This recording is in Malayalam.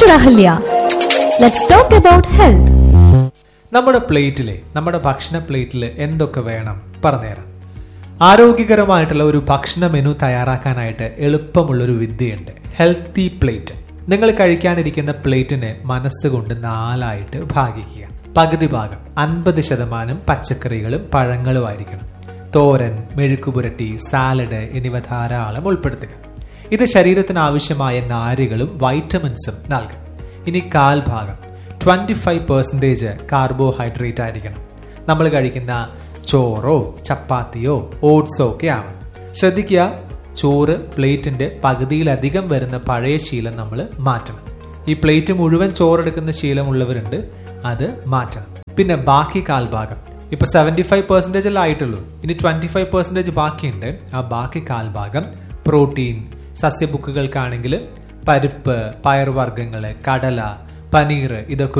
Ahalya. Let's talk about health. നമ്മുടെ പ്ലേറ്റിലെ നമ്മുടെ ഭക്ഷണ പ്ലേറ്റിൽ എന്തൊക്കെ വേണം പറഞ്ഞുതരാം ആരോഗ്യകരമായിട്ടുള്ള ഒരു ഭക്ഷണ മെനു തയ്യാറാക്കാനായിട്ട് എളുപ്പമുള്ളൊരു വിദ്യയുണ്ട് ഹെൽത്തി പ്ലേറ്റ് നിങ്ങൾ കഴിക്കാനിരിക്കുന്ന പ്ലേറ്റിനെ മനസ്സുകൊണ്ട് നാലായിട്ട് ഭാഗിക്കുക പകുതി ഭാഗം അൻപത് ശതമാനം പച്ചക്കറികളും പഴങ്ങളും ആയിരിക്കണം തോരൻ മെഴുക്കുപുരട്ടി സാലഡ് എന്നിവ ധാരാളം ഉൾപ്പെടുത്തുക ഇത് ശരീരത്തിന് ആവശ്യമായ നാരുകളും വൈറ്റമിൻസും നൽകും ഇനി കാൽ ഭാഗം ട്വന്റി ഫൈവ് പെർസെൻറ്റേജ് കാർബോഹൈഡ്രേറ്റ് ആയിരിക്കണം നമ്മൾ കഴിക്കുന്ന ചോറോ ചപ്പാത്തിയോ ഓട്സോ ഒക്കെ ആവും ശ്രദ്ധിക്കുക ചോറ് പ്ലേറ്റിന്റെ പകുതിയിലധികം വരുന്ന പഴയ ശീലം നമ്മൾ മാറ്റണം ഈ പ്ലേറ്റ് മുഴുവൻ ചോറെടുക്കുന്ന ശീലമുള്ളവരുണ്ട് അത് മാറ്റണം പിന്നെ ബാക്കി കാൽഭാഗം ഇപ്പൊ സെവന്റി ഫൈവ് പെർസെന്റേജ് അല്ല ആയിട്ടുള്ളൂ ഇനി ട്വന്റി ഫൈവ് പെർസെന്റേജ് ബാക്കിയുണ്ട് ആ ബാക്കി കാൽഭാഗം പ്രോട്ടീൻ സസ്യബുക്കുകൾക്കാണെങ്കിൽ പരിപ്പ് പയറുവർഗ്ഗങ്ങള് കടല പനീർ ഇതൊക്കെ